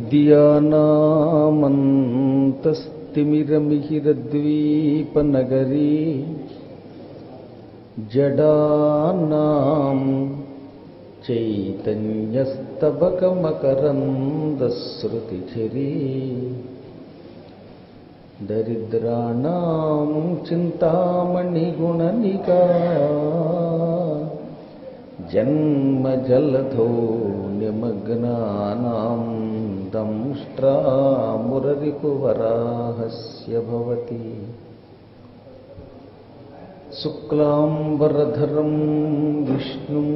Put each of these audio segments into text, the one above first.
విద్యానామంతస్తిమిరమిహిరద్వీపనగరీ జడానాం చైతన్యస్తబకమకరందశ్రుతిఝరీ దరిద్రాణం చింతామణిగుణనికా జన్మజలధో నిమగ్నానాం దంష్ట్రామురరిపువరాహస్య భవతి శుక్లాంబరధరం విష్ణుం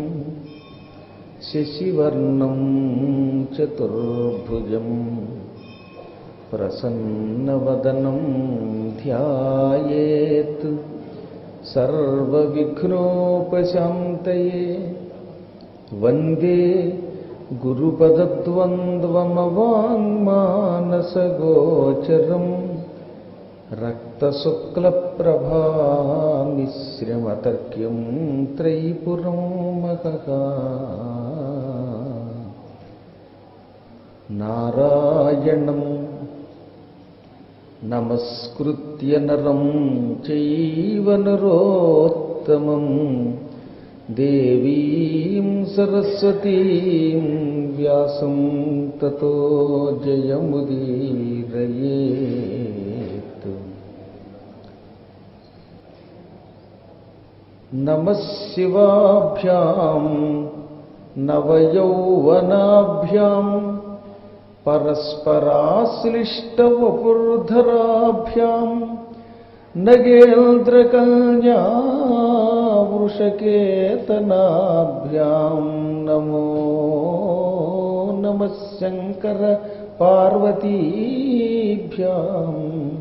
శశివర్ణం చతుర్భుజం ప్రసన్నవదనం ధ్యాయేత్ సర్వవిఘ్నోపశాంతయే వందే గురుపదద్వంద్వమవాङ्మానసగోచరం రక్తశుక్లప్రభామిశ్రమతర్క్యం త్రైపురం మహః నారాయణం నమస్కృత్య నరం చైవ నరోత్తమం దేవీం సరస్వతీం వ్యాసం తతో జయముదీరయేత్ నమః శివాభ్యాం నవయౌవనాభ్యాం పరస్పరాశ్లిష్టవపుర్ధరాభ్యాం నగేంద్రకల్యావృషకేతనాభ్యాం నమో నమః శంకర పార్వతీభ్యాం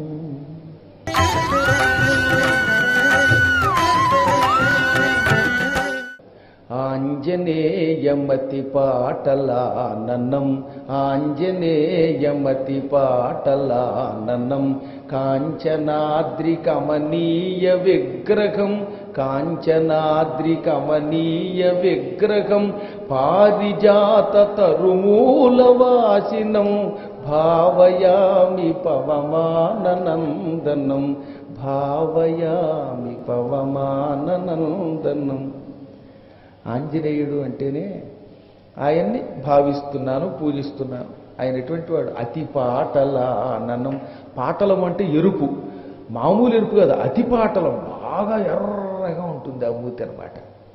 ఆంజనేయమతి పాటలాననం ఆంజనేయమతి పాటలాననం కాంచనాద్రి కమనీయ విగ్రహం కాంచనాద్రి కమనీయ విగ్రహం పారిజాత తరుమూలవాసినం భావయామి పవమాననందనం భావయామి పవమాననందనం ఆంజనేయుడు అంటేనే ఆయన్ని భావిస్తున్నాను పూజిస్తున్నాను ఆయన ఎటువంటి వాడు అతి పాటల నన్నం పాటలం అంటే ఎరుపు మామూలు ఎరుపు కాదు అతి పాటలం బాగా ఎర్రగా ఉంటుంది ఆ మూతి అనమాట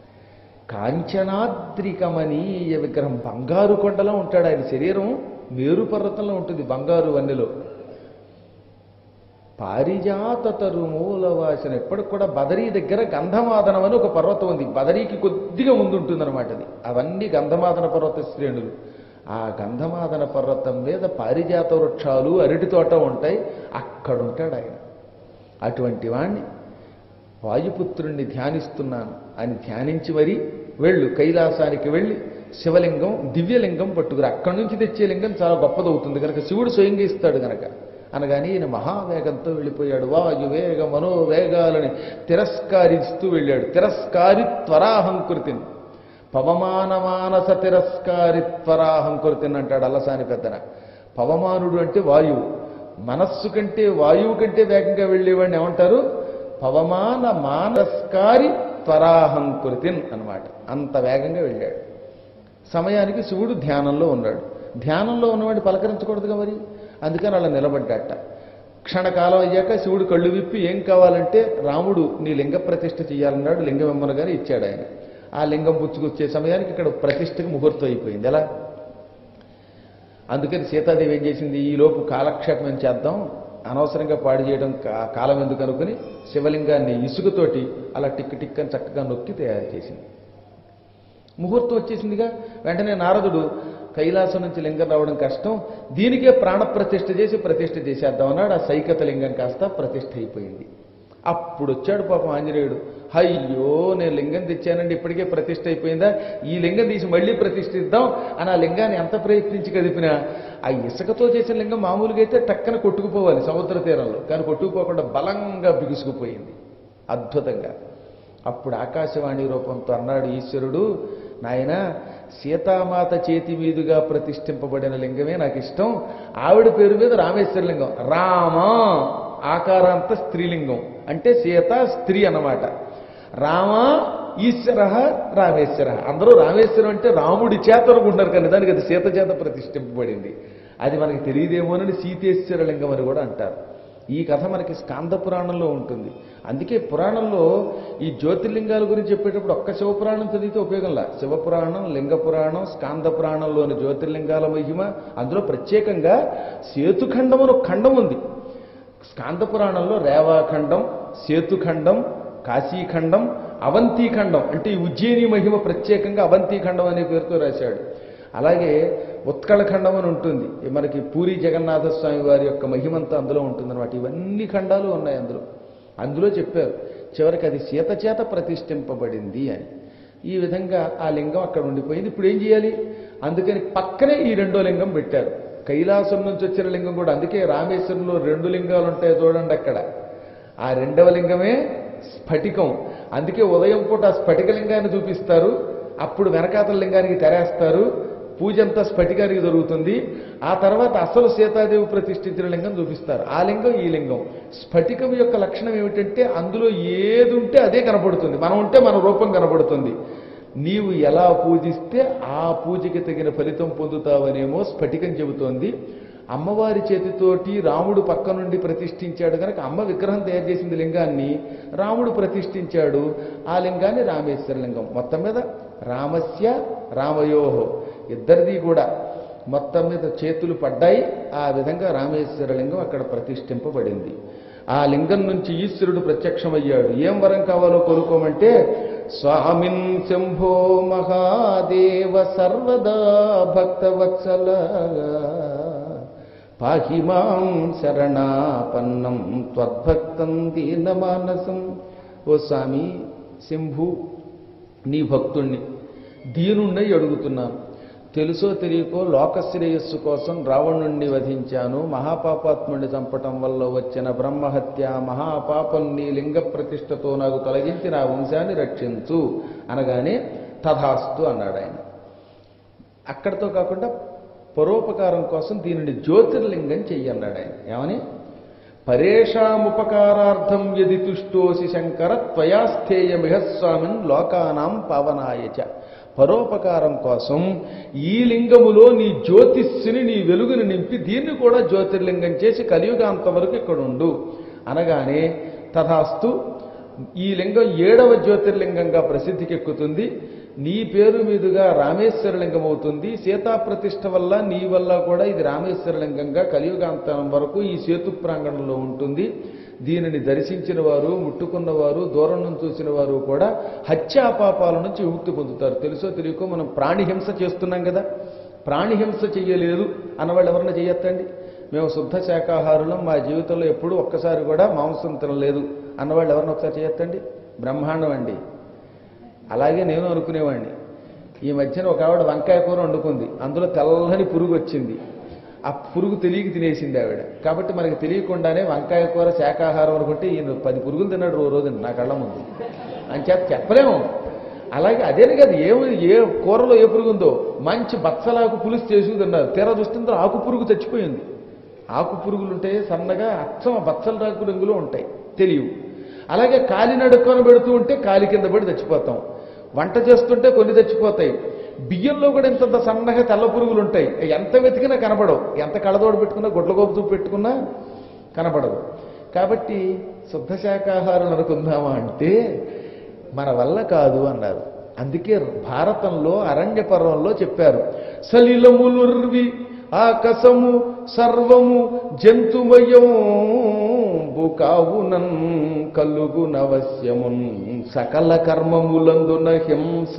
కాంచనాద్రికమనీయ విగ్రహం బంగారు కొండలో ఉంటాడు ఆయన శరీరం మేరు పర్వతంలో ఉంటుంది బంగారు వన్నెలో పారిజాత తరుమూల వాసన ఎప్పటికి కూడా బదరీ దగ్గర గంధమాదనం అని ఒక పర్వతం ఉంది బదరీకి కొద్దిగా ముందుంటుందన్నమాట అది అవన్నీ గంధమాదన పర్వత శ్రేణులు ఆ గంధమాదన పర్వతం మీద పారిజాత వృక్షాలు అరటి తోట ఉంటాయి అక్కడ ఉంటాడు ఆయన అటువంటి వాణ్ణి వాయుపుత్రుణ్ణి ధ్యానిస్తున్నాను అని ధ్యానించి మరీ వెళ్ళు కైలాసానికి వెళ్ళి శివలింగం దివ్యలింగం పట్టుకురా అక్కడి నుంచి తెచ్చే లింగం చాలా గొప్పదవుతుంది కనుక శివుడు స్వయంగా ఇస్తాడు గనక అనగాని ఈయన మహావేగంతో వెళ్ళిపోయాడు వాయు వేగ మనోవేగాలని తిరస్కారిస్తూ వెళ్ళాడు తిరస్కారి త్వరాహంకృతిని పవమానమానస తిరస్కారి త్వరాహంకృతిని అంటాడు అల్లసాని పెద్దన పవమానుడు అంటే వాయువు మనస్సు కంటే వాయువు కంటే వేగంగా వెళ్ళేవాడిని ఏమంటారు పవమాన మానస్కారి త్వరాహంకృతిన్ అన్నమాట అంత వేగంగా వెళ్ళాడు సమయానికి శివుడు ధ్యానంలో ఉన్నాడు ధ్యానంలో ఉన్నవాడిని పలకరించకూడదుగా మరి అందుకని అలా నిలబడ్డాట క్షణకాలం అయ్యాక శివుడు కళ్ళు విప్పి ఏం కావాలంటే రాముడు నీ లింగ ప్రతిష్ఠ చేయాలన్నాడు లింగం ఇమ్మనగానే ఇచ్చాడు ఆయన ఆ లింగం పుచ్చుకొచ్చే సమయానికి ఇక్కడ ప్రతిష్ఠకు ముహూర్తం అయిపోయింది ఎలా అందుకని సీతాదేవి ఏం చేసింది ఈలోపు కాలక్షేపం ఏం చేద్దాం అనవసరంగా పాడు చేయడం కా- కాలం ఎందుకు అనుకుని శివలింగాన్ని ఇసుకతోటి అలా టిక్ టిక్ అని చక్కగా నొక్కి తయారు చేసింది ముహూర్తం వచ్చేసిందిగా వెంటనే నారదుడు కైలాసం నుంచి లింగం రావడం కష్టం దీనికే ప్రాణప్రతిష్ఠ చేసి ప్రతిష్ఠ చేసేద్దాం అన్నాడు ఆ సైకత లింగం కాస్త ప్రతిష్ఠ అయిపోయింది అప్పుడు వచ్చాడు పాపం ఆంజనేయుడు అయ్యో నేను లింగం తెచ్చానండి ఇప్పటికే ప్రతిష్ఠ అయిపోయిందా ఈ లింగం తీసి మళ్ళీ ప్రతిష్ఠిద్దాం అని ఆ లింగాన్ని ఎంత ప్రయత్నించి కదిపినా ఆ ఇసుకతో చేసిన లింగం మామూలుగా అయితే టక్కన కొట్టుకుపోవాలి సముద్ర తీరంలో కానీ కొట్టుకుపోకుండా బలంగా బిగుసుకుపోయింది అద్భుతంగా అప్పుడు ఆకాశవాణి రూపంతో అన్నాడు ఈశ్వరుడు నాయన సీతామాత చేతి మీదుగా ప్రతిష్ఠింపబడిన లింగమే నాకు ఇష్టం ఆవిడ పేరు మీద రామేశ్వర లింగం రామ ఆకారాంత స్త్రీలింగం అంటే సీత స్త్రీ అన్నమాట రామ ఈశ్వర రామేశ్వర అందరూ రామేశ్వరం అంటే రాముడి చేత అనుకుంటారు కానీ దానికి అది సీత చేత ప్రతిష్ఠింపబడింది అది మనకి తెలియదేమోనని సీతేశ్వర లింగం అని కూడా అంటారు ఈ కథ మనకి స్కాంద పురాణంలో ఉంటుంది అందుకే పురాణంలో ఈ జ్యోతిర్లింగాల గురించి చెప్పేటప్పుడు ఒక్క శివపురాణం చదివితే ఉపయోగంలా శివపురాణం లింగ పురాణం స్కాంద పురాణంలోని జ్యోతిర్లింగాల మహిమ అందులో ప్రత్యేకంగా సేతుఖండం అని ఒక ఖండం ఉంది స్కాంద పురాణంలో రేవాఖండం సేతుఖండం కాశీఖండం అవంతీఖండం అంటే ఈ ఉజ్జయిని మహిమ ప్రత్యేకంగా అవంతీఖండం అనే పేరుతో రాశాడు అలాగే ఉత్కళఖండం అని ఉంటుంది ఈ మనకి పూరి జగన్నాథ స్వామి వారి యొక్క మహిమంతా అందులో ఉంటుందన్నమాట ఇవన్నీ ఖండాలు ఉన్నాయి అందులో అందులో చెప్పారు చివరికి అది సీత చేత ప్రతిష్ఠింపబడింది అని ఈ విధంగా ఆ లింగం అక్కడ ఉండిపోయింది ఇప్పుడు ఏం చేయాలి అందుకని పక్కనే ఈ రెండో లింగం పెట్టారు కైలాసం నుంచి వచ్చిన లింగం కూడా అందుకే రామేశ్వరంలో రెండు లింగాలు ఉంటాయి చూడండి అక్కడ ఆ రెండవ లింగమే స్ఫటికం అందుకే ఉదయం పూట ఆ స్ఫటిక లింగాన్ని చూపిస్తారు అప్పుడు వెనకాతల లింగానికి తెరేస్తారు పూజ అంతా స్ఫటికానికి జరుగుతుంది ఆ తర్వాత అసలు సీతాదేవి ప్రతిష్ఠించిన లింగం చూపిస్తారు ఆ లింగం ఈ లింగం స్ఫటికం యొక్క లక్షణం ఏమిటంటే అందులో ఏది ఉంటే అదే కనపడుతుంది మనం ఉంటే మన రూపం కనపడుతుంది నీవు ఎలా పూజిస్తే ఆ పూజకి తగిన ఫలితం పొందుతావనేమో స్ఫటికం చెబుతోంది అమ్మవారి చేతితోటి రాముడు పక్క నుండి ప్రతిష్ఠించాడు కనుక అమ్మ విగ్రహం తయారు చేసింది లింగాన్ని రాముడు ప్రతిష్ఠించాడు ఆ లింగాన్ని రామేశ్వర లింగం మొత్తం మీద రామస్య రామయోహో ఇద్దరిది కూడా మొత్తం మీద చేతులు పడ్డాయి ఆ విధంగా రామేశ్వర లింగం అక్కడ ప్రతిష్ఠింపబడింది ఆ లింగం నుంచి ఈశ్వరుడు ప్రత్యక్షమయ్యాడు ఏం వరం కావాలో కోరుకోమంటే స్వామిన్ శంభో మహాదేవ సర్వదా భక్తవత్సల పాహి మాం శరణాపన్నం త్వద్భక్తం దీనమానసం ఓ స్వామి శంభు నీ భక్తుణ్ణి దీనుణ్ణి అడుగుతున్నాను తెలుసో తెలియకో లోకశ్రేయస్సు కోసం రావణుణ్ణి వధించాను మహాపాపాత్ముడిని చంపటం వల్ల వచ్చిన బ్రహ్మహత్య మహాపాపం నీ లింగ ప్రతిష్టతో నాకు తొలగించి నా వంశాన్ని రక్షించు అనగానే తథాస్తు అన్నాడు ఆయన అక్కడితో కాకుండా పరోపకారం కోసం దీనిని జ్యోతిర్లింగం చెయ్యన్నాడు ఆయన ఏమని పరేషాముపకారార్థం యది తుష్టోసి శంకర త్వయాస్థేయమిహ స్వామిన్ లోకానాం పవనాయచ పరోపకారం కోసం ఈ లింగములో నీ జ్యోతిస్సుని నీ వెలుగుని నింపి దీన్ని కూడా జ్యోతిర్లింగం చేసి కలియుగాంతం వరకు ఇక్కడ ఉండు అనగానే తథాస్తు ఈ లింగం ఏడవ జ్యోతిర్లింగంగా ప్రసిద్ధికెక్కుతుంది నీ పేరు మీదుగా రామేశ్వరలింగం అవుతుంది సీతా ప్రతిష్ఠ వల్ల నీ వల్ల కూడా ఇది రామేశ్వరలింగంగా కలియుగాంతం వరకు ఈ సేతు ప్రాంగణంలో ఉంటుంది దీనిని దర్శించిన వారు ముట్టుకున్నవారు దూరం నుంచి చూసిన వారు కూడా హత్యాపాపాల నుంచి విముక్తి పొందుతారు తెలుసో తెలియకో మనం ప్రాణిహింస చేస్తున్నాం కదా ప్రాణిహింస చెయ్యలేదు అన్నవాళ్ళు ఎవరన్నా చేయొద్దండి మేము శుద్ధ శాకాహారులం మా జీవితంలో ఎప్పుడూ ఒక్కసారి కూడా మాంసం తినలేదు అన్నవాళ్ళు ఎవరిని ఒకసారి చేయొద్దండి బ్రహ్మాండం అండి అలాగే నేను అనుకునేవాడిని ఈ మధ్యన ఒక ఆవిడ వంకాయ కూర వండుకుంది అందులో తెల్లని పురుగు వచ్చింది ఆ పురుగు తెలియక తినేసింది ఆవిడ కాబట్టి మనకి తెలియకుండానే వంకాయ కూర శాకాహారం అనుకుంటే ఈయన పది పురుగులు తిన్నాడు ఓ రోజు నా కళ్ళ ముందు అని చెప్ప చెప్పలేము అలాగే అదేనే కదా ఏ ఏ కూరలో ఏ పురుగు ఉందో మంచి బచ్చలాకు పులుసు చేసి తిన్నారు తీరా చూస్తుందో ఆకు పురుగు చచ్చిపోయింది ఆకు పురుగులు ఉంటాయి సన్నగా అచ్చం బచ్చల రాకు రంగులో ఉంటాయి తెలియవు అలాగే కాలి నడుకొని పెడుతూ ఉంటే కాలి కింద పడి చచ్చిపోతాం వంట చేస్తుంటే కొన్ని చచ్చిపోతాయి బియ్యంలో కూడా ఇంత సన్నగా తెల్ల పురుగులు ఉంటాయి ఎంత వెతికినా కనపడవు ఎంత కళ్ళదోడు పెట్టుకున్నా గుడ్లగోపుతూ పెట్టుకున్నా కనపడవు కాబట్టి శుద్ధ శాకాహారం అనుకుందామా అంటే మన వల్ల కాదు అన్నారు అందుకే భారతంలో అరణ్య పర్వంలో చెప్పారు సలిలములుర్వి ఆకసము సర్వము జంతుమయం కావునన్ కలుగునవశ్యమున్ సకల కర్మములందున హింస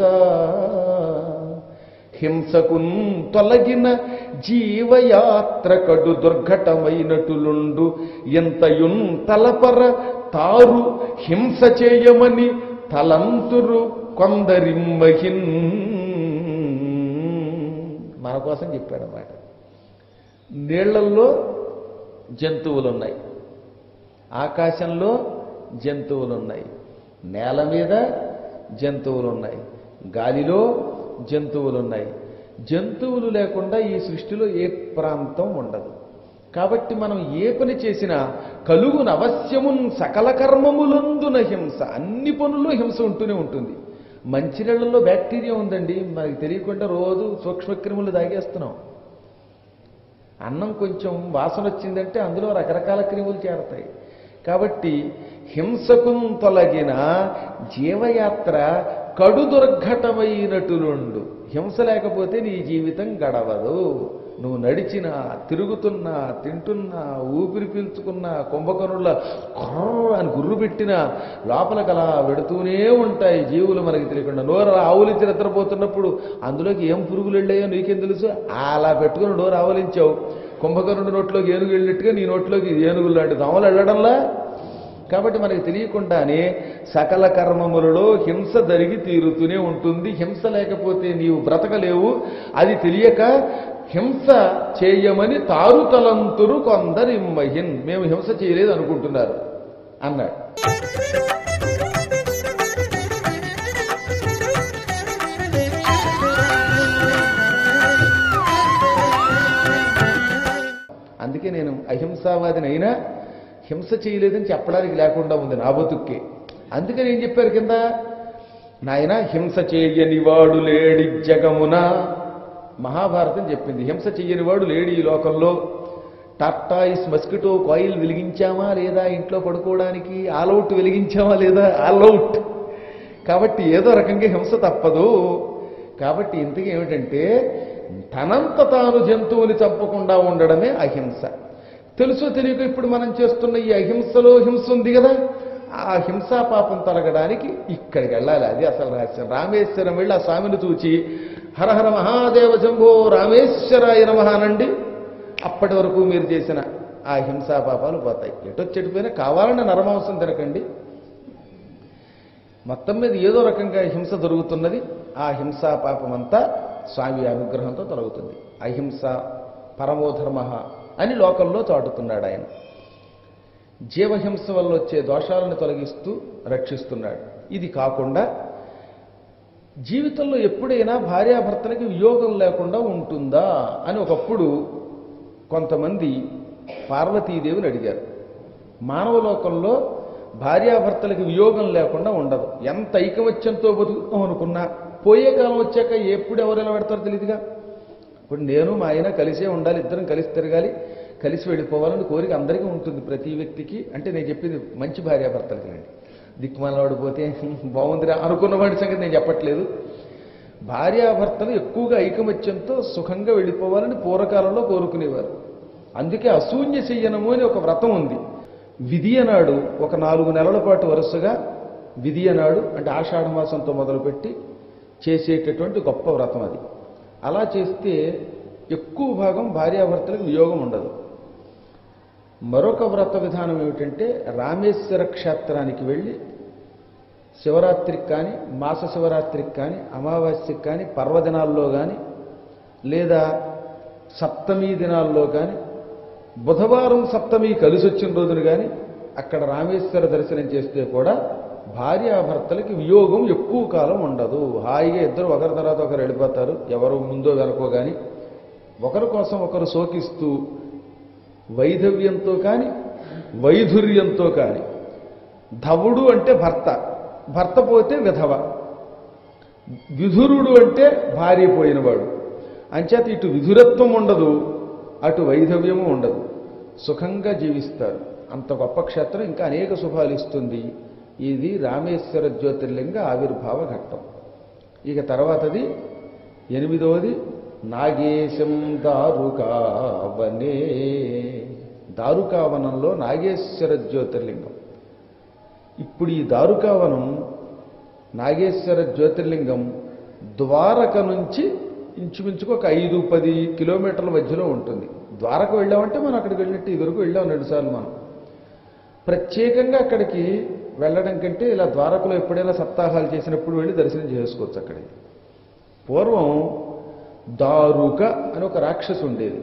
హింసకున్ తొలగిన జీవయాత్ర కడు దుర్ఘటమైనటులుండు ఎంతయున్ తలపర తారు హింస చేయమని తలంతురు కొందరిమ్మహిన్ మన కోసం చెప్పాడన్నమాట నీళ్లల్లో జంతువులు ఉన్నాయి ఆకాశంలో జంతువులు ఉన్నాయి నేల మీద జంతువులు ఉన్నాయి గాలిలో జంతువులు ఉన్నాయి జంతువులు లేకుండా ఈ సృష్టిలో ఏ ప్రాంతం ఉండదు కాబట్టి మనం ఏ పని చేసినా కలుగున అవశ్యమున్ సకల కర్మములందున హింస అన్ని పనుల్లో హింస ఉంటూనే ఉంటుంది మంచినీళ్ళలో బ్యాక్టీరియా ఉందండి మనకి తెలియకుండా రోజు సూక్ష్మక్రిములు దాగేస్తున్నాం అన్నం కొంచెం వాసన వచ్చిందంటే అందులో రకరకాల క్రిములు చేరతాయి కాబట్టి హింసకు తొలగిన జీవయాత్ర కడు దుర్ఘటమైనటులుండు హింస లేకపోతే నీ జీవితం గడవదు నువ్వు నడిచినా తిరుగుతున్నా తింటున్నా ఊపిరి పీల్చుకున్నా కుంభకరుల కొర్ర అని గుర్రు పెట్టినా లోపలికి అలా వెడుతూనే ఉంటాయి జీవులు మనకి తెలియకుండా నోరు ఆవులించి నిద్రపోతున్నప్పుడు అందులోకి ఏం పురుగులు వెళ్ళాయో నీకేం తెలుసు అలా పెట్టుకుని నోరు ఆవలించావు కుంభకరుడి నోట్లోకి ఏనుగు వెళ్ళినట్టుగా నీ నోట్లోకి ఏనుగులు లాంటి దోమలు వెళ్ళడంలా కాబట్టి మనకి తెలియకుండానే సకల కర్మములలో హింస జరిగి తీరుతూనే ఉంటుంది హింస లేకపోతే నీవు బ్రతకలేవు అది తెలియక హింస చేయమని తారుతలంతురు కొందరిమ్మహిన్ మేము హింస చేయలేదు అనుకుంటున్నారు అన్నాడు అందుకే నేను అహింసావాదిని అయినా హింస చేయలేదని చెప్పడానికి లేకుండా ఉంది నా బతుక్కే అందుకని ఏం చెప్పారు కింద నాయన హింస చేయని వాడు లేడి జగమున మహాభారతం చెప్పింది హింస చెయ్యని వాడు లేడి ఈ లోకంలో టార్టాయిస్ మస్కిటో కాయిల్ వెలిగించామా లేదా ఇంట్లో పడుకోవడానికి ఆల్అవుట్ వెలిగించామా లేదా ఆల్అవుట్ కాబట్టి ఏదో రకంగా హింస తప్పదు కాబట్టి ఇంతకీ ఏమిటంటే తనంత తాను జంతువుని చంపకుండా ఉండడమే అహింస తెలుసో తెలియక ఇప్పుడు మనం చేస్తున్న ఈ అహింసలో హింస ఉంది కదా ఆ హింసా పాపం తొలగడానికి ఇక్కడికి వెళ్ళాలి అది అసలు రహస్యం రామేశ్వరం వెళ్ళి ఆ స్వామిని చూచి హరహర మహాదేవ జంభో రామేశ్వరాయ నమః అనండి అప్పటి వరకు మీరు చేసిన ఆ హింసా పాపాలు పోతాయి ఎటో చెడిపోయినా కావాలన్న నరమాంసం తినకండి మొత్తం మీద ఏదో రకంగా హింస జరుగుతున్నది ఆ హింసా పాపమంతా స్వామి అనుగ్రహంతో తొలగుతుంది అహింస పరమోధర్మ అని లోకంలో చాటుతున్నాడు ఆయన జీవహింస వల్ల వచ్చే దోషాలను తొలగిస్తూ రక్షిస్తున్నాడు ఇది కాకుండా జీవితంలో ఎప్పుడైనా భార్యాభర్తలకి వియోగం లేకుండా ఉంటుందా అని ఒకప్పుడు కొంతమంది పార్వతీదేవిని అడిగారు మానవ లోకంలో భార్యాభర్తలకి వియోగం లేకుండా ఉండదు ఎంత ఐకమత్యంతో బతుకుతాం అనుకున్నా పోయే కాలం వచ్చాక ఎప్పుడు ఎవరు ఎలా పెడతారో తెలియదుగా ఇప్పుడు నేను మా ఆయన కలిసే ఉండాలి ఇద్దరం కలిసి తిరగాలి కలిసి వెళ్ళిపోవాలని కోరిక అందరికీ ఉంటుంది ప్రతి వ్యక్తికి అంటే నేను చెప్పింది మంచి భార్యాభర్తలకి అండి దిక్కుమాలవాడు పోతే బాగుందిరా అనుకున్న వాడి సంగతి నేను చెప్పట్లేదు భార్యాభర్తలు ఎక్కువగా ఐకమత్యంతో సుఖంగా వెళ్ళిపోవాలని పూర్వకాలంలో కోరుకునేవారు అందుకే అశూన్య చెయ్యనము అని ఒక వ్రతం ఉంది విధి అనాడు ఒక నాలుగు నెలల పాటు వరుసగా విధి అనాడు అంటే ఆషాఢ మాసంతో మొదలుపెట్టి చేసేటటువంటి గొప్ప వ్రతం అది అలా చేస్తే ఎక్కువ భాగం భార్యాభర్తలకు వియోగం ఉండదు మరొక వ్రత విధానం ఏమిటంటే రామేశ్వర క్షేత్రానికి వెళ్ళి శివరాత్రికి కానీ మాస శివరాత్రికి కానీ అమావాస్యకి కానీ పర్వదినాల్లో కానీ లేదా సప్తమి దినాల్లో కానీ బుధవారం సప్తమి కలిసి వచ్చిన రోజున కానీ అక్కడ రామేశ్వర దర్శనం చేస్తే కూడా భార్యాభర్తలకి వియోగం ఎక్కువ కాలం ఉండదు హాయిగా ఇద్దరు ఒకరి తర్వాత ఒకరు వెళ్ళిపోతారు ఎవరు ముందో వెనకో కానీ ఒకరి కోసం ఒకరు శోకిస్తూ వైధవ్యంతో కానీ వైధుర్యంతో కానీ ధవుడు అంటే భర్త భర్త పోతే విధవ విధురుడు అంటే భార్య పోయినవాడు అంచేత ఇటు విధురత్వం ఉండదు అటు వైధవ్యము ఉండదు సుఖంగా జీవిస్తారు అంత గొప్ప క్షేత్రం ఇంకా అనేక శుభాలు ఇస్తుంది ఇది రామేశ్వర జ్యోతిర్లింగ ఆవిర్భావ ఘట్టం ఇక తర్వాతది ఎనిమిదవది నాగేశం దారుకావనే దారుకావనంలో నాగేశ్వర జ్యోతిర్లింగం ఇప్పుడు ఈ దారుకావనం నాగేశ్వర జ్యోతిర్లింగం ద్వారక నుంచి ఇంచుమించుకు ఒక ఐదు పది కిలోమీటర్ల మధ్యలో ఉంటుంది ద్వారక వెళ్ళామంటే మనం అక్కడికి వెళ్ళినట్టు ఇదివరకు వెళ్ళాం రెండుసార్లు మనం ప్రత్యేకంగా అక్కడికి వెళ్ళడం కంటే ఇలా ద్వారకలో ఎప్పుడైనా సప్తాహాలు చేసినప్పుడు వెళ్ళి దర్శనం చేసుకోవచ్చు అక్కడికి పూర్వం దారుక అని ఒక రాక్షసు ఉండేది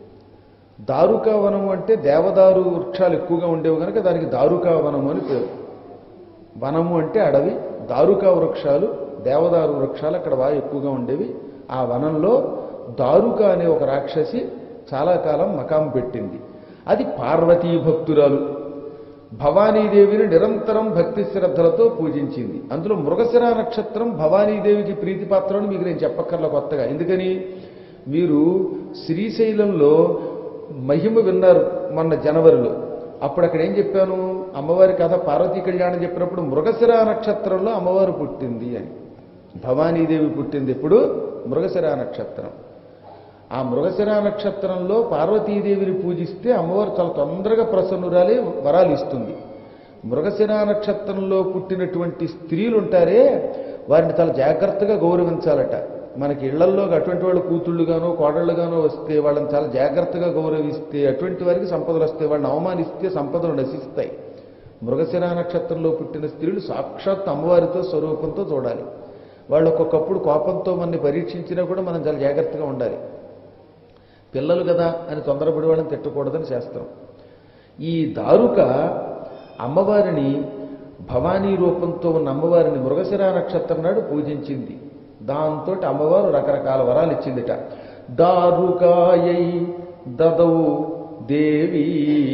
దారుకా వనం అంటే దేవదారు వృక్షాలు ఎక్కువగా ఉండేవి కనుక దానికి దారుకా వనము అని పేరు వనము అంటే అడవి దారుకా వృక్షాలు దేవదారు వృక్షాలు అక్కడ బాగా ఎక్కువగా ఉండేవి ఆ వనంలో దారుక అనే ఒక రాక్షసి చాలా కాలం మకాం పెట్టింది అది పార్వతీ భక్తురాలు భవానీదేవిని నిరంతరం భక్తి శ్రద్ధలతో పూజించింది అందులో మృగశిర నక్షత్రం భవానీదేవికి ప్రీతిపాత్రం మీకు నేను చెప్పక్కర్ల కొత్తగా ఎందుకని మీరు శ్రీశైలంలో మహిమ విన్నారు మొన్న జనవరిలో అప్పుడు అక్కడ ఏం చెప్పాను అమ్మవారి కథ పార్వతీ కళ్యాణం చెప్పినప్పుడు మృగశిర నక్షత్రంలో అమ్మవారు పుట్టింది అని భవానీదేవి పుట్టింది ఇప్పుడు మృగశిర నక్షత్రం ఆ మృగశిర నక్షత్రంలో పార్వతీదేవిని పూజిస్తే అమ్మవారు చాలా తొందరగా ప్రసన్నురాలి వరాలు ఇస్తుంది మృగశిర నక్షత్రంలో పుట్టినటువంటి స్త్రీలు ఉంటారే వారిని చాలా జాగ్రత్తగా గౌరవించాలట మనకి ఇళ్లల్లో అటువంటి వాళ్ళు కూతుళ్ళుగానో కోడళ్ళుగానో వస్తే వాళ్ళని చాలా జాగ్రత్తగా గౌరవిస్తే అటువంటి వారికి సంపదలు వస్తాయి వాళ్ళని అవమానిస్తే సంపదలు నశిస్తాయి మృగశిర నక్షత్రంలో పుట్టిన స్త్రీలు సాక్షాత్ అమ్మవారితో స్వరూపంతో చూడాలి వాళ్ళు ఒక్కొక్కప్పుడు కోపంతో మనని పరీక్షించినా కూడా మనం చాలా జాగ్రత్తగా ఉండాలి పిల్లలు కదా అని తొందరపడి వాళ్ళని తిట్టకూడదని శాస్త్రం ఈ దారుక అమ్మవారిని భవానీ రూపంతో ఉన్న అమ్మవారిని మృగశిర నక్షత్రం నాడు పూజించింది దాంతో అమ్మవారు రకరకాల వరాలు ఇచ్చిందిట దారుకాయై దదౌ దేవి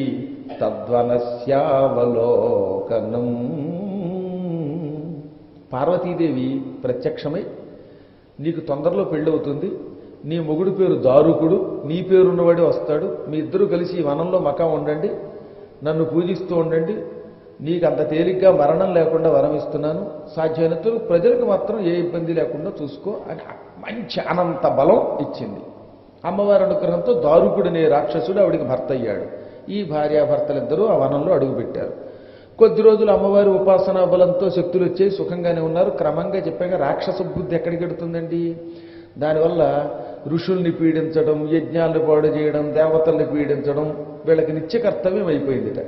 తద్వనస్యావలోకనం పార్వతీదేవి ప్రత్యక్షమై నీకు తొందరలో పెళ్ళవుతుంది నీ మొగుడు పేరు దారుకుడు నీ పేరున్నవాడే వస్తాడు మీ ఇద్దరు కలిసి ఈ వనంలో మకా ఉండండి నన్ను పూజిస్తూ ఉండండి నీకు అంత తేలిగ్గా మరణం లేకుండా వరం ఇస్తున్నాను సాధ్యమైనంత ప్రజలకు మాత్రం ఏ ఇబ్బంది లేకుండా చూసుకో అని మంచి అనంత బలం ఇచ్చింది అమ్మవారి అనుగ్రహంతో దారుకుడనే రాక్షసుడు ఆవిడికి భర్త అయ్యాడు ఈ భార్యాభర్తలిద్దరూ ఆ వనంలో అడుగుపెట్టారు కొద్ది రోజులు అమ్మవారి ఉపాసనా బలంతో శక్తులు వచ్చాయి సుఖంగానే ఉన్నారు క్రమంగా చెప్పాక రాక్షస బుద్ధి ఎక్కడికి ఎడుతుందండి దానివల్ల ఋషుల్ని పీడించడం యజ్ఞాలను పాడు చేయడం దేవతల్ని పీడించడం వీళ్ళకి నిత్య కర్తవ్యం అయిపోయిందిట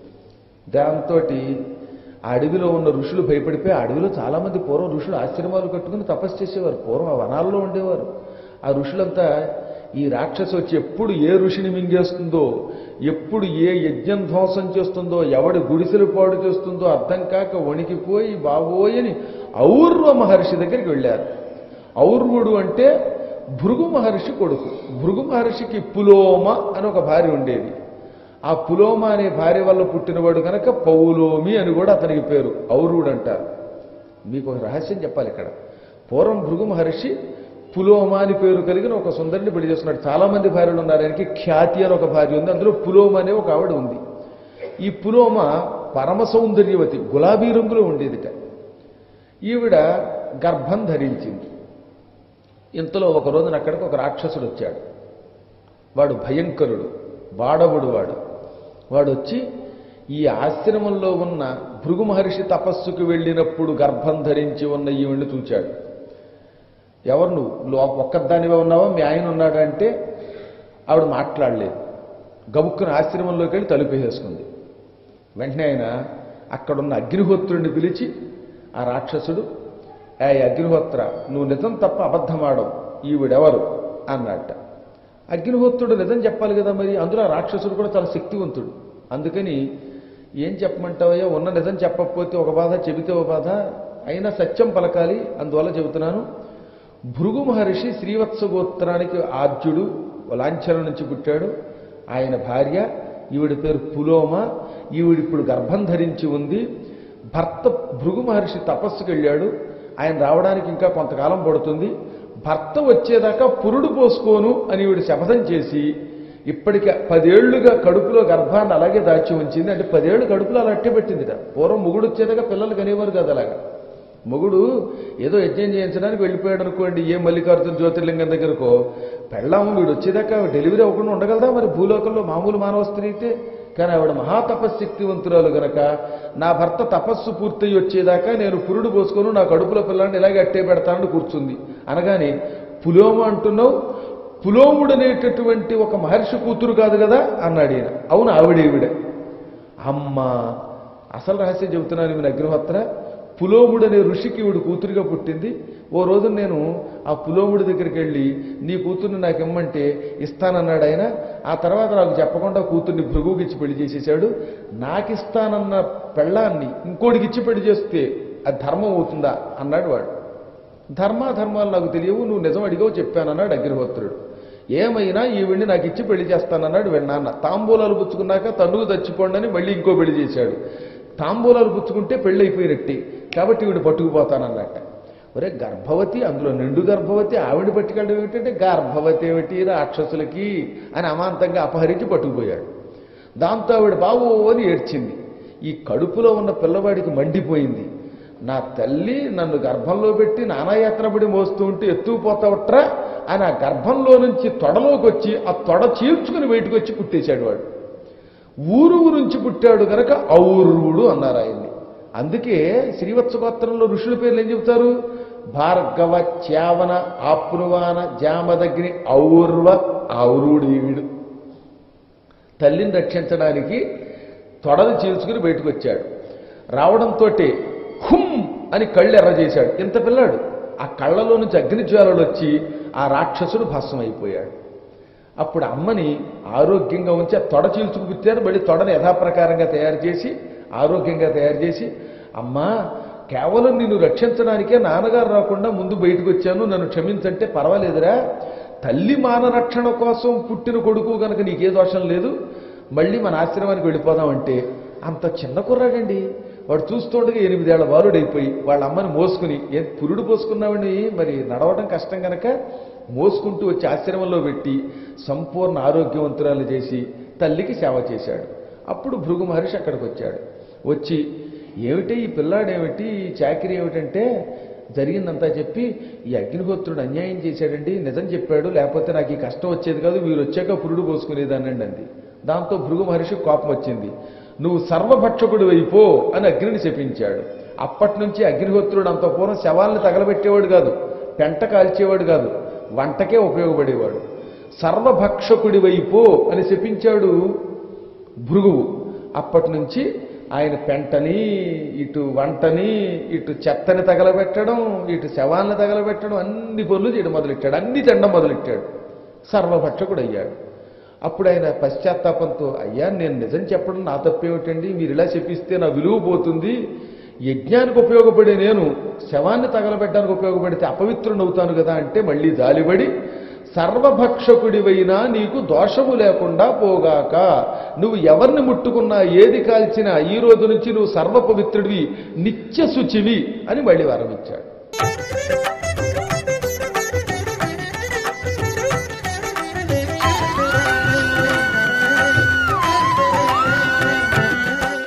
దాంతో ఆ అడవిలో ఉన్న ఋషులు భయపడిపోయి ఆ అడవిలో చాలామంది పూర్వం ఋషులు ఆశ్రమాలు కట్టుకుని తపస్సు చేసేవారు పూర్వం ఆ వనాల్లో ఉండేవారు ఆ ఋషులంతా ఈ రాక్షసు వచ్చి ఎప్పుడు ఏ ఋషిని మింగేస్తుందో ఎప్పుడు ఏ యజ్ఞం ధ్వంసం చేస్తుందో ఎవడి గుడిసెలు పాడు చేస్తుందో అర్థం కాక వణికిపోయి బాబోయని ఔర్వ మహర్షి దగ్గరికి వెళ్ళారు ఔర్వుడు అంటే భృగు మహర్షి కొడుకు భృగు మహర్షికి పులోమ అని ఒక భార్య ఉండేది ఆ పులోమ అనే భార్య వల్ల పుట్టినవాడు కనుక పౌలోమి అని కూడా అతనికి పేరు ఔరుడు అంటారు మీకు ఒక రహస్యం చెప్పాలి ఇక్కడ పూర్వం భృగు మహర్షి పులోమ అని పేరు కలిగిన ఒక సుందరిని పెళ్లి చేసుకున్నాడు చాలా మంది భార్యలు ఉన్నారు ఆయనకి ఖ్యాతి అని ఒక భార్య ఉంది అందులో పులోమ అనే ఒక ఆవిడ ఉంది ఈ పులోమ పరమ సౌందర్యవతి గులాబీ రంగులో ఉండేదిట ఈవిడ గర్భం ధరించింది ఇంతలో ఒక రోజున అక్కడికి ఒక రాక్షసుడు వచ్చాడు వాడు భయంకరుడు బాడవుడు వాడు వాడు వచ్చి ఈ ఆశ్రమంలో ఉన్న భృగు మహర్షి తపస్సుకు వెళ్ళినప్పుడు గర్భం ధరించి ఉన్న ఈవిడ్ని చూచాడు ఎవరు నువ్వు లో ఒక్కదానివే ఉన్నావా మీ ఆయన ఉన్నాడా అంటే ఆవిడ మాట్లాడలేదు గబుక్కున ఆశ్రమంలోకి వెళ్ళి తలుపేసేసుకుంది వెంటనే ఆయన అక్కడున్న అగ్నిహోత్రుడిని పిలిచి ఆ రాక్షసుడు ఏ అగ్నిహోత్ర నువ్వు నిజం తప్ప అబద్ధమాడవు ఈవిడెవరు అన్నట్ట అగ్నిహోత్రుడు నిజం చెప్పాలి కదా మరి అందులో ఆ రాక్షసుడు కూడా చాలా శక్తివంతుడు అందుకని ఏం చెప్పమంటావయ్యా ఉన్న నిజం చెప్పకపోతే ఒక బాధ చెబితే ఒక బాధ అయినా సత్యం పలకాలి అందువల్ల చెబుతున్నాను భృగు మహర్షి శ్రీవత్స గోత్రానికి ఆద్యుడు లాంఛనం నుంచి పుట్టాడు ఆయన భార్య ఈవిడి పేరు పులోమ ఈవిడిప్పుడు గర్భం ధరించి ఉంది భర్త భృగు మహర్షి తపస్సుకు వెళ్ళాడు ఆయన రావడానికి ఇంకా కొంతకాలం పడుతుంది భర్త వచ్చేదాకా పురుడు పోసుకోను అని ఈవిడ శపథం చేసి ఇప్పటికి పదేళ్లుగా కడుపులో గర్భాన్ని అలాగే దాచి ఉంచింది అంటే పదేళ్ళు కడుపులో అలా అట్టే పెట్టిందిట పూర్వం మొగుడు వచ్చేదాకా పిల్లలు కనేవారు కాదు అలాగా మొగుడు ఏదో యజ్ఞం చేయించడానికి వెళ్ళిపోయాడు అనుకోండి ఏ మల్లికార్జున జ్యోతిర్లింగం దగ్గరకో పెళ్ళాము వీడు వచ్చేదాకా డెలివరీ అవ్వకుండా ఉండగలదా మరి భూలోకంలో మామూలు మానవ స్త్రీ అయితే కానీ ఆవిడ మహాతపశక్తివంతురాలు గనక నా భర్త తపస్సు పూర్తయి వచ్చేదాకా నేను పురుడు పోసుకొని నా కడుపులో పిల్లాన్ని ఇలాగే అట్టే పెడతానని కూర్చుంది అనగానే పులోమ అంటున్నావు పులోముడు అనేటటువంటి ఒక మహర్షి కూతురు కాదు కదా అన్నాడు ఈయన అవును ఆవిడేవిడ అమ్మ అసలు రహస్యం చెబుతున్నాను ఈమె అగ్నిహోత్ర పులోముడు అనే ఋషికి ఈవిడ కూతురుగా పుట్టింది ఓ రోజు నేను ఆ పులోముడి దగ్గరికి వెళ్ళి నీ కూతుర్ని నాకు ఇమ్మంటే ఇస్తానన్నాడు ఆయన ఆ తర్వాత నాకు చెప్పకుండా కూతుర్ని భృగువుకి ఇచ్చి పెళ్లి చేసేసాడు నాకు ఇస్తానన్న పెళ్ళాన్ని ఇంకోటికి ఇచ్చి పెళ్లి చేస్తే అది ధర్మం అవుతుందా అన్నాడు వాడు ధర్మాధర్మాలు నాకు తెలియవు నువ్వు నిజం అడిగావు చెప్పానన్నాడు అగ్నిహోత్రుడు ఏమైనా ఈవిడ్ని నాకు ఇచ్చి పెళ్లి చేస్తానన్నాడు విన్నాన్న తాంబూలాలు పుచ్చుకున్నాక తన్నుకు చచ్చిపోండని మళ్ళీ ఇంకో పెళ్లి చేశాడు తాంబూలాలు పుచ్చుకుంటే పెళ్లి అయిపోయినట్టే కాబట్టి ఈవిడ పట్టుకుపోతానన్నట్ట ఒరే గర్భవతి అందులో నిండు గర్భవతి ఆవిడ పట్టుకెళ్ళడం ఏమిటంటే గర్భవతి ఏమిటి రాక్షసులకి అని అమాంతంగా అపహరించి పట్టుకుపోయాడు దాంతో ఆవిడ బావు అని ఏడ్చింది ఈ కడుపులో ఉన్న పిల్లవాడికి మండిపోయింది నా తల్లి నన్ను గర్భంలో పెట్టి నానాయాత్రపడి మోస్తూ ఉంటే ఎత్తుకుపోతావట్రా అని ఆ గర్భంలో నుంచి తొడలోకి వచ్చి ఆ తొడ చీల్చుకుని బయటకు వచ్చి పుట్టేశాడు వాడు ఊరువు నుంచి పుట్టాడు గనక ఔరువుడు అన్నారు ఆయన్ని అందుకే శ్రీవత్స గోత్రంలో ఋషుల పేర్లు ఏం చెబుతారు భార్గవ చ్యావన ఆప్నువాన జామదగ్ని ఔర్వ ఔరుడీవిడు తల్లిని రక్షించడానికి తొడలు చీల్చుకుని బయటకు వచ్చాడు రావడంతో హుమ్ అని కళ్ళు ఎర్ర చేశాడు ఇంత పిల్లాడు ఆ కళ్ళలో నుంచి అగ్నిజ్వాలలు వచ్చి ఆ రాక్షసుడు భస్మం అయిపోయాడు అప్పుడు అమ్మని ఆరోగ్యంగా ఉంచి ఆ తొడ చీల్చుకు పుట్టారు మళ్ళీ తొడని యథాప్రకారంగా తయారు చేసి ఆరోగ్యంగా తయారు చేసి అమ్మా కేవలం నిన్ను రక్షించడానికే నాన్నగారు రాకుండా ముందు బయటకు వచ్చాను నన్ను క్షమించంటే పర్వాలేదురా తల్లి మానరక్షణ కోసం పుట్టిన కొడుకు కనుక నీకే దోషం లేదు మళ్ళీ మన ఆశ్రమానికి వెళ్ళిపోదామంటే అంత చిన్న కుర్రాడండి వాడు చూస్తుండగా ఎనిమిదేళ్ల బాలుడైపోయి వాళ్ళ అమ్మని మోసుకుని ఏ పురుడు పోసుకున్నామని మరి నడవడం కష్టం కనుక మోసుకుంటూ వచ్చి ఆశ్రమంలో పెట్టి సంపూర్ణ ఆరోగ్యవంతురాలు చేసి తల్లికి సేవ చేశాడు అప్పుడు భృగు మహర్షి అక్కడికి వచ్చాడు వచ్చి ఏమిటి ఈ పిల్లాడేమిటి ఈ చాకరీ ఏమిటంటే జరిగిందంతా చెప్పి ఈ అగ్నిహోత్రుడు అన్యాయం చేశాడండి నిజం చెప్పాడు లేకపోతే నాకు ఈ కష్టం వచ్చేది కాదు మీరు వచ్చాక పురుడు పోసుకునేదానండి అంది దాంతో భృగు మహర్షి కోపం వచ్చింది నువ్వు సర్వభక్షకుడు అయిపో అని అగ్నిని శపించాడు అప్పటి నుంచి అగ్నిహోత్రుడు అంత పూర్వం శవాల్ని తగలబెట్టేవాడు కాదు పెంట కాల్చేవాడు కాదు వంటకే ఉపయోగపడేవాడు సర్వభక్షకుడి వైపో అని శపించాడు భృగువు అప్పటి నుంచి ఆయన పెంటని ఇటు వంటని ఇటు చెత్తని తగలబెట్టడం ఇటు శవాల్ని తగలబెట్టడం అన్ని పనులు చేయడం మొదలెట్టాడు అన్ని తినడం మొదలెట్టాడు సర్వభక్షకుడు అయ్యాడు అప్పుడు ఆయన పశ్చాత్తాపంతో అయ్యా నేను నిజం చెప్పడం నా తప్పేమిటండి మీరు ఇలా చెప్పిస్తే నా విలువ పోతుంది యజ్ఞానికి ఉపయోగపడే నేను శవాన్ని తగలబెట్టడానికి ఉపయోగపడితే అపవిత్రుని అవుతాను కదా అంటే మళ్ళీ జాలిపడి సర్వభక్షకుడివైనా నీకు దోషము లేకుండా పోగాక నువ్వు ఎవరిని ముట్టుకున్నా ఏది కాల్చినా ఈ రోజు నుంచి నువ్వు సర్వపవిత్రుడివి నిత్య శుచివి అని మళ్ళీ వరం ఇచ్చాడు